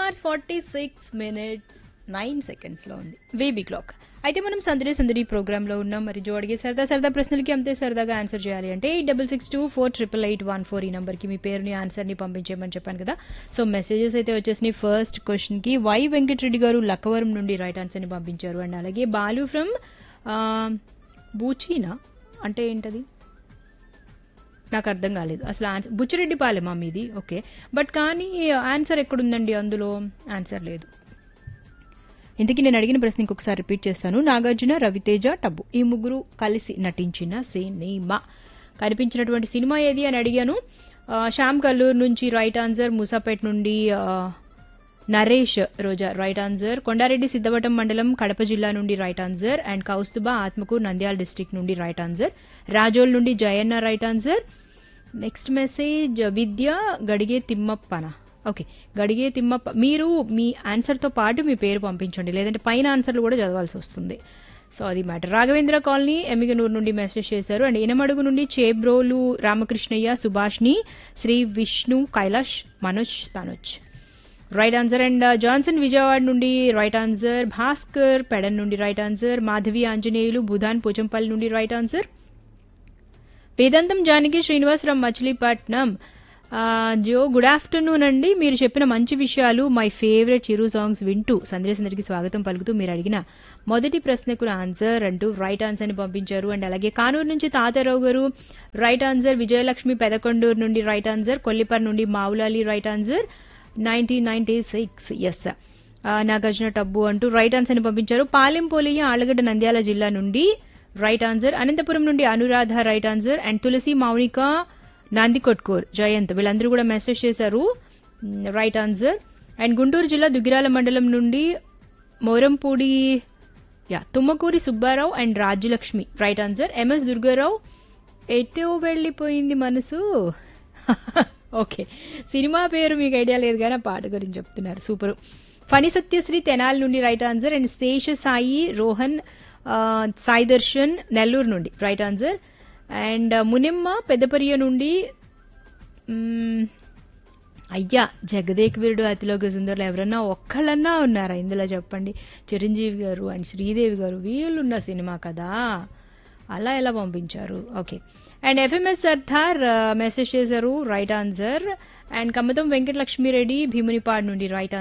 hours forty six minutes nine సెకండ్స్లో ఉంది baby clock అయితే మనం సందడి సందడి ప్రోగ్రాంలో ఉన్నాం మరి జో అడిగే సరదా సరదా ప్రశ్నలకి అంతే సరదాగా ఆన్సర్ చేయాలి అంటే eight double six two four triple eight one four ఈ నెంబర్కి మీ పేరుని ఆన్సర్ని పంపించేయమని చెప్పాను కదా సో మెసేజెస్ అయితే వచ్చేసినాయి ఫస్ట్ క్వశ్చన్కి వై వెంకటరెడ్డి గారు లక్కవరం నుండి రైట్ ఆన్సర్ని పంపించారు అండ్ అలాగే బాలు ఫ్రమ్ బూచీనా అంటే ఏంటది నాకు అర్థం కాలేదు అసలు ఆన్సర్ బుచ్చిరెడ్డి పాలెమా మీది ఓకే బట్ కానీ ఆన్సర్ ఎక్కడుందండి అందులో ఆన్సర్ లేదు ఇంతకీ నేను అడిగిన ప్రశ్న ఇంకొకసారి రిపీట్ చేస్తాను నాగార్జున రవితేజ టబ్బు ఈ ముగ్గురు కలిసి నటించిన సినిమా కనిపించినటువంటి సినిమా ఏది అని అడిగాను ఆ, శ్యామ్ కల్లూరు నుంచి రైట్ ఆన్సర్ మూసాపేట్ నుండి ఆ, నరేష్ రోజా రైట్ ఆన్సర్ కొండారెడ్డి సిద్ధవటం మండలం కడప జిల్లా నుండి right answer and Kaustuba Atmakur Nandyal district నుండి రైట్ ఆన్సర్ రాజోల్ నుండి Jayanna right answer next message Vidya Gadige Timmappana okay Gadige Timmappa మీరు మీ ఆన్సర్తో పాటు మీ పేరు పంపించండి లేదంటే పైన ఆన్సర్లు కూడా చదవాల్సి వస్తుంది సో అది మ్యాటర్ రాఘవేంద్ర కాలనీ ఎమిగనూరు నుండి మెసేజ్ చేశారు అండ్ ఇనమడుగు నుండి Chebrolu Ramakrishnaiah Subhashini Shri Vishnu Kailash Manoj Tanoj right answer and Johnson Vijayawada నుండి రైట్ ఆన్సర్ భాస్కర్ పెడన్ నుండి రైట్ ఆన్సర్ మాధవి ఆంజనేయులు బుధాన్ పోచంపల్లి నుండి రైట్ ఆన్సర్ వేదాంతం జానకి శ్రీనివాస్ ఫ్రమ్ మచిలీపట్నం ఆ, జో గుడ్ ఆఫ్టర్నూన్ అండి మీరు చెప్పిన మంచి విషయాలు మై ఫేవరెట్ చిరు సాంగ్స్ వింటూ సందేశందరికి స్వాగతం పలుకుతూ మీరు అడిగిన మొదటి ప్రశ్నకు ఆన్సర్ అంటూ రైట్ ఆన్సర్ ని పంపించారు అండ్ అలాగే కానూరు నుంచి తాతారావు గారు రైట్ ఆన్సర్ విజయలక్ష్మి పెదకొండూరు నుండి రైట్ ఆన్సర్ కొల్లిపర్ నుండి Maulali right answer nineteen ninety six S Nagarjuna Tabbu అంటూ రైట్ ఆన్సర్ ని పంపించారు పాలెం పోలియ ఆలగడ్డ నంద్యాల జిల్లా నుండి రైట్ ఆన్సర్ అనంతపురం నుండి Anuradha right answer and Tulasi Mounika Nandikotkur Jayant వీళ్ళందరూ కూడా మెసేజ్ చేశారు రైట్ ఆన్సర్ అండ్ గుంటూరు జిల్లా దుగ్గిరాల మండలం నుండి మోరంపూడి యా Tummakuri Subbarao and Rajyalakshmi right answer MS Durgarao ఎటో వెళ్ళిపోయింది మనసు ఓకే సినిమా పేరు మీకు ఐడియా లేదు కానీ ఆ పాట గురించి చెప్తున్నారు సూపర్ ఫణి సత్యశ్రీ తెనాలి నుండి right answer and Sesha Sai Rohan ఆ, సాయి దర్శన్ నెల్లూరు నుండి right answer and Munimma Peddapariya నుండి మ్మ్, అయ్యా జగదేక్ వీరుడు అతిలోక సుందరులు ఎవరన్నా ఒక్కళ్ళన్నా ఉన్నారా ఇందులో చెప్పండి చిరంజీవి గారు అండ్ శ్రీదేవి గారు వీళ్ళున్న సినిమా కదా అలా ఎలా పంపించారు ఓకే అండ్ ఎఫ్ఎంఎస్ సర్దార్ మెసేజ్ చేశారు right answer and Kammatam Venkatalakshmireddy Bheemunipadu నుండి రైట్